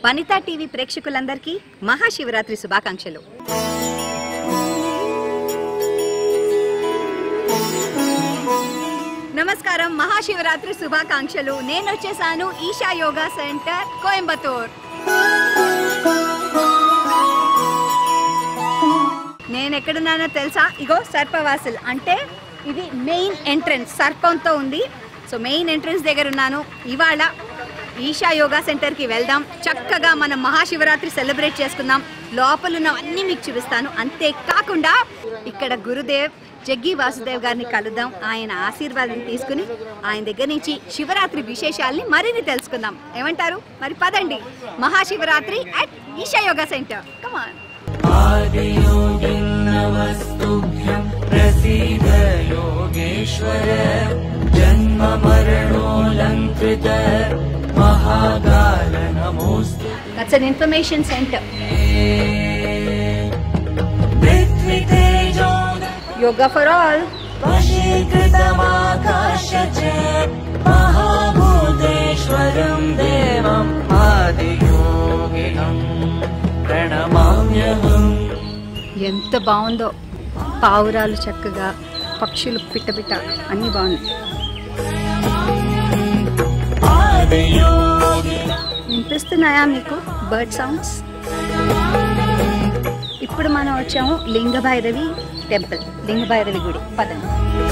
Vanitha TV ప్రేక్షకులందరికీ మహాశివరాత్రి శుభాకాంక్షలు నమస్కారం మహాశివరాత్రి శుభాకాంక్షలు నేను వచ్చేసాను ఈషా యోగా సెంటర్ కోయంబత్తూర్ నేను ఎక్కడున్నానో తెలుసా ఇగో సర్పవాసుల్ అంటే ఇది మెయిన్ ఎంట్రన్స్ సర్పంతో ఉంది సో మెయిన్ ఎంట్రన్స్ దగ్గర ఉన్నాను ఇవాళ ఈషా యోగా సెంటర్కి వెళ్దాం చక్కగా మనం మహాశివరాత్రి సెలబ్రేట్ చేసుకుందాం లోపల ఉన్నవన్నీ మీకు చూపిస్తాను అంతేకాకుండా ఇక్కడ గురుదేవ్ జగ్గి వాసుదేవ్ గారిని కలుద్దాం ఆయన ఆశీర్వాదం తీసుకుని ఆయన దగ్గర నుంచి శివరాత్రి విశేషాల్ని మరిన్ని తెలుసుకుందాం ఏమంటారు మరి పదండి Mahashivratri at Isha yoga centre come on आदियोगिन्नमस्तुभ्यं प्रसीद योगेश्वर जन्ममरणोऽलङ्कृत महाकाल नमोऽस्तु దట్స్ అన్ ఇన్ఫర్మేషన్ సెంటర్ पृथ्वीतेजो యోగా ఫర్ ఆల్ वशीकृतमाकाश च महाभूतेश्वरं देवम् आदियोगिनम् प्रणमाम्यहम् ఎంత బాగుందో పావురాలు చక్కగా పక్షులు పిట్టపిట్ట అన్నీ బాగున్నాయి आदियोगिनम् వినిపిస్తున్నాయా మీకు బర్డ్ సౌండ్స్ ఇప్పుడు మనం వచ్చాము లింగభైరవి టెంపుల్ లింగభైరవి గుడి పదండి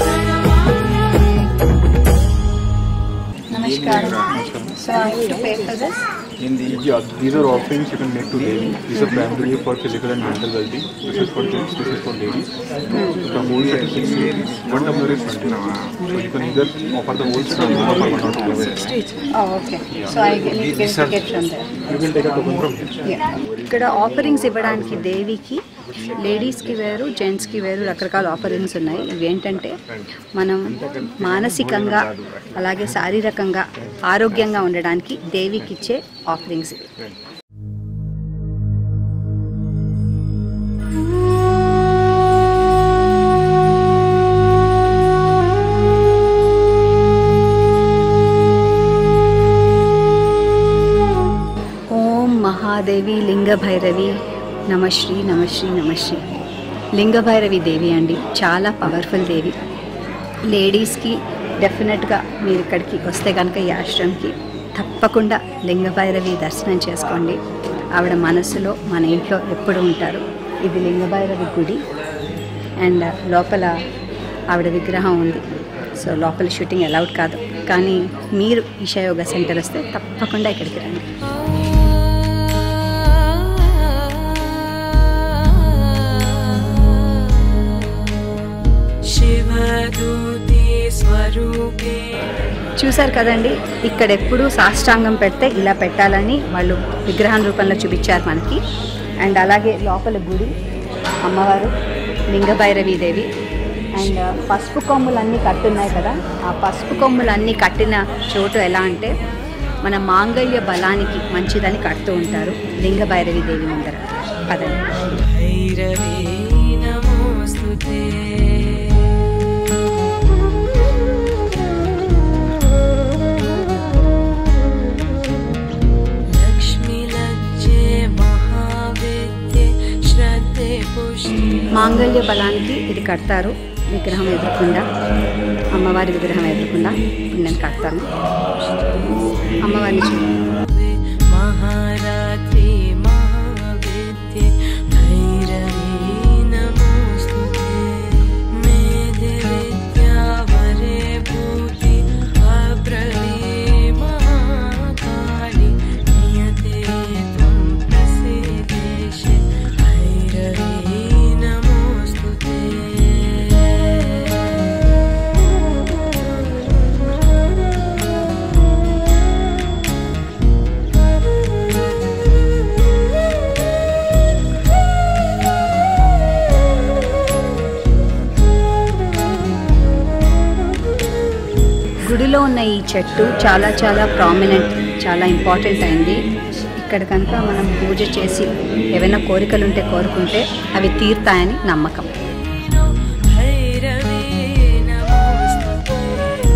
నమస్కారం so to pay for this Yeah, these are offerings you can make to Devi. These are primarily for physical and mental well-being. This is for gents, this is for ladies. The whole set is 60 rupees. One tumbler is 20 So you can either offer the whole set or offer one or two tumbers. Okay so I get get from there You will take a token from here. ఇక్కడ offerings ఇవ్వడానికి దేవికి లేడీస్కి వేరు జెంట్స్కి వేరు రకరకాల offerings ఉన్నాయి ఇవి ఏంటంటే మనం మానసికంగా అలాగే శారీరకంగా ఆరోగ్యంగా ఉండడానికి దేవికి ఇచ్చే ఆఫరింగ్స్ ఇవి ఓం మహాదేవి లింగభైరవి నమశ్రీ నమశ్రీ నమశ్రీ లింగభైరవి దేవి అండి చాలా పవర్ఫుల్ దేవి లేడీస్కి డెఫినెట్గా మీరు ఇక్కడికి వస్తే కనుక ఈ ఆశ్రమంకి తప్పకుండా లింగభైరవి దర్శనం చేసుకోండి ఆవిడ మనసులో మన ఇంట్లో ఎప్పుడు ఉంటారు ఇది లింగభైరవి గుడి అండ్ లోపల ఆవిడ విగ్రహం ఉంది సో లోపల షూటింగ్ అలౌడ్ కాదు కానీ మీరు ఈషా యోగా సెంటర్ వస్తే తప్పకుండా ఇక్కడికి రండి शिवदूते स्वरूपे చూశారు కదండి ఇక్కడ ఎప్పుడు సాష్టాంగం పెడితే ఇలా పెట్టాలని వాళ్ళు విగ్రహం రూపంలో చూపించారు మనకి అండ్ అలాగే లోపల గుడి అమ్మవారు లింగభైరవి దేవి అండ్ పసుపు కొమ్ములన్నీ కట్టున్నాయి కదా ఆ పసుపు కొమ్ములన్నీ కట్టిన చోటు ఎలా అంటే మన మాంగళ్య బలానికి మంచిదని కడుతూ ఉంటారు లింగభైరవి దేవి ముందర పదండి भैरवे नमोऽस्तु ते लक्ष्मीलज्जे महाविद्ये श्रद्धे पुष्टि మాంగళ్య బలానికి ఇది కడతారు విగ్రహం ఎదురకుండా అమ్మవారి విగ్రహం ఎదురకుండా ఇప్పుడు నేను కడతాను అమ్మవారిని చూ महारात्रि महाविद्ये भैरवी नमोऽस्तु ते मेधे विद्यावरे भूति अब्रवी महाकाली नियते त्वं प्रसीदेशे भैरवी नमोऽस्तु ते గుడిలో ఉన్న ఈ చెట్టు చాలా చాలా ప్రామినెంట్ చాలా ఇంపార్టెంట్ అయింది ఇక్కడ కనుక మనం పూజ చేసి ఏవైనా కోరికలు ఉంటే కోరుకుంటే అవి తీరుతాయని నమ్మకం भैरवे नमोऽस्तु ते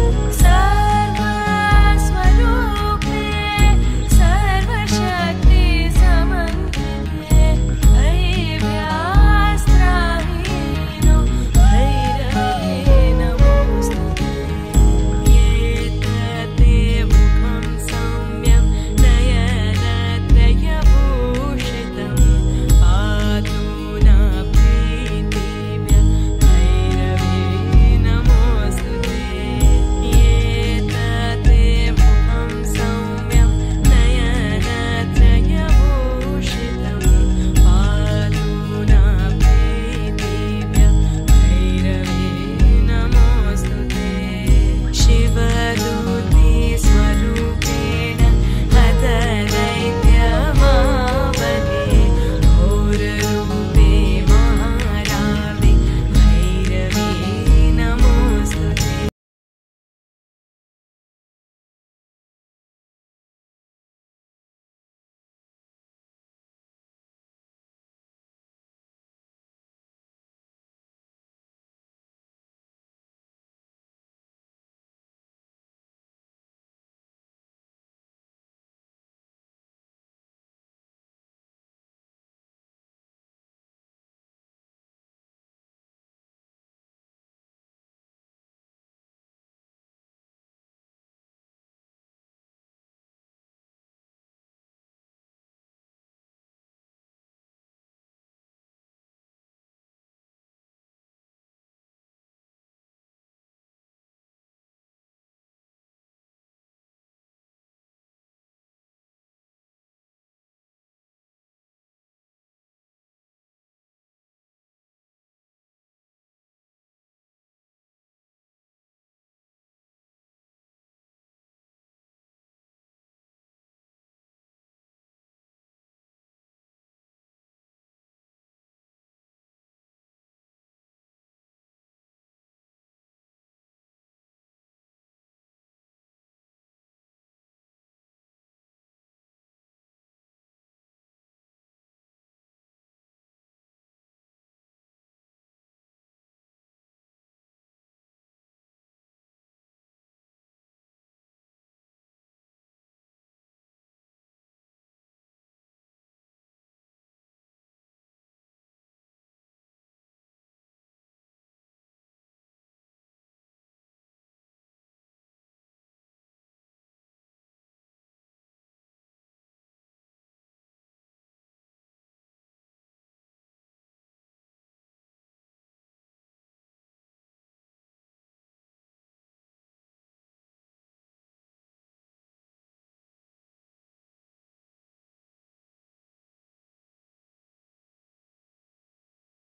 सर्वस्वरूपे सर्वशक्ति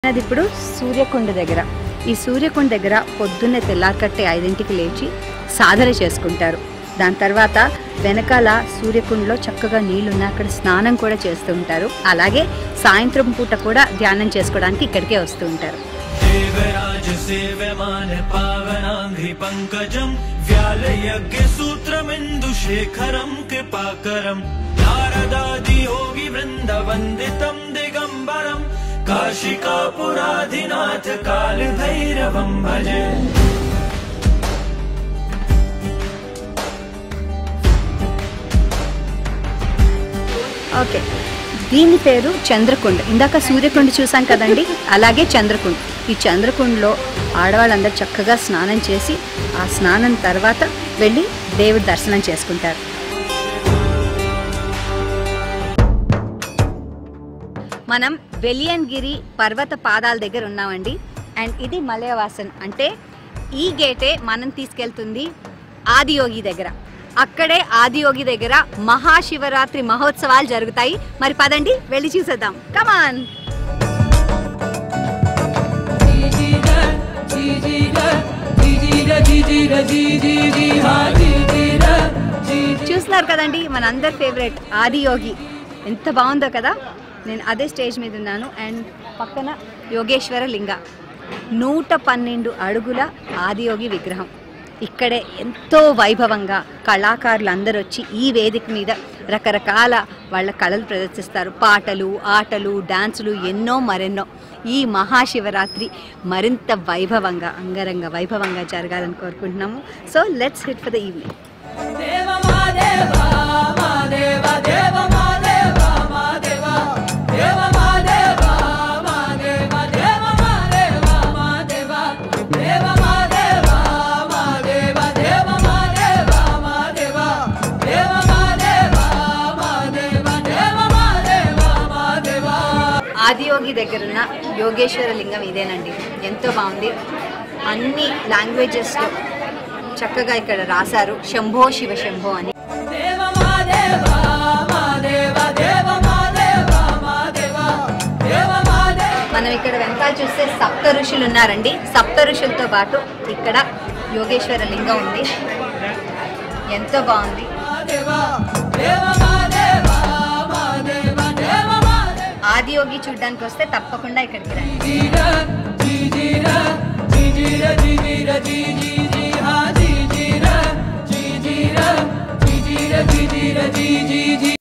అది ఇప్పుడు సూర్యకుండ దగ్గర ఈ సూర్యకుండ దగ్గర పొద్దున్నే తెల్లారకట్టే ఐదింటికి లేచి సాధన చేసుకుంటారు దాని తర్వాత వెనకాల సూర్యకుండలో చక్కగా నీళ్లున్న అక్కడ స్నానం కూడా చేస్తూ ఉంటారు అలాగే సాయంత్రం పూట కూడా ధ్యానం చేసుకోవడానికి ఇక్కడికే వస్తూ ఉంటారు देवराज सेव्यमान पावनाङ्घ्रि पङ्कजम् व्यालयज्ञसूत्रमिन्दुशेखरम् कृपाकरम् नारदादियोगि वृन्दवन्दितम् दिगम्बरम् काशिकापुराधिनाथ कालभैरवम् भजे ఓకే దీని పేరు చంద్రకుండ ఇందాక సూర్యకుండ చూసాం కదండి అలాగే చంద్రకుండ ఈ చంద్రకుండలో ఆడవాళ్ళందరూ చక్కగా స్నానం చేసి ఆ స్నానం తర్వాత వెళ్ళి దేవుడి దర్శనం చేసుకుంటారు మనం వెలియన్గిరి పర్వత పాదాల దగ్గర ఉన్నామండి అండ్ ఇది మలయవాసన్ అంటే ఈ గేటే మనం తీసుకెళ్తుంది ఆదియోగి దగ్గర అక్కడే ఆదియోగి దగ్గర మహాశివరాత్రి మహోత్సవాలు జరుగుతాయి మరి పదండి వెళ్ళి చూసేద్దాం కమాన్ చూస్తున్నారు కదండి మన అందరి ఫేవరెట్ ఆదియోగి ఎంత బాగుందో కదా నేను అదే స్టేజ్ మీద ఉన్నాను అండ్ పక్కన యోగేశ్వర లింగ నూట పన్నెండు అడుగుల ఆదియోగి విగ్రహం ఇక్కడే ఎంతో వైభవంగా కళాకారులు అందరూ వచ్చి ఈ వేదిక మీద రకరకాల వాళ్ళ కళలు ప్రదర్శిస్తారు పాటలు ఆటలు డాన్సులు ఎన్నో మరెన్నో ఈ మహాశివరాత్రి మరింత వైభవంగా అంగరంగ వైభవంగా జరగాలని కోరుకుంటున్నాము so let's hit for the evening Adiyogi దగ్గరున్న యోగేశ్వర లింగం ఇదేనండి ఎంతో బాగుంది అన్ని లాంగ్వేజెస్లో చక్కగా ఇక్కడ రాశారు శంభో శివ శంభో అని మనం ఇక్కడ వెనకాల చూస్తే సప్త ఋషులు ఉన్నారండి సప్త ఋషులతో పాటు ఇక్కడ యోగేశ్వర లింగం ఉంది ఎంతో బాగుంది ఆదియోగి చూడ్డానికి వస్తే తప్పకుండా ఇక్కడికి రండి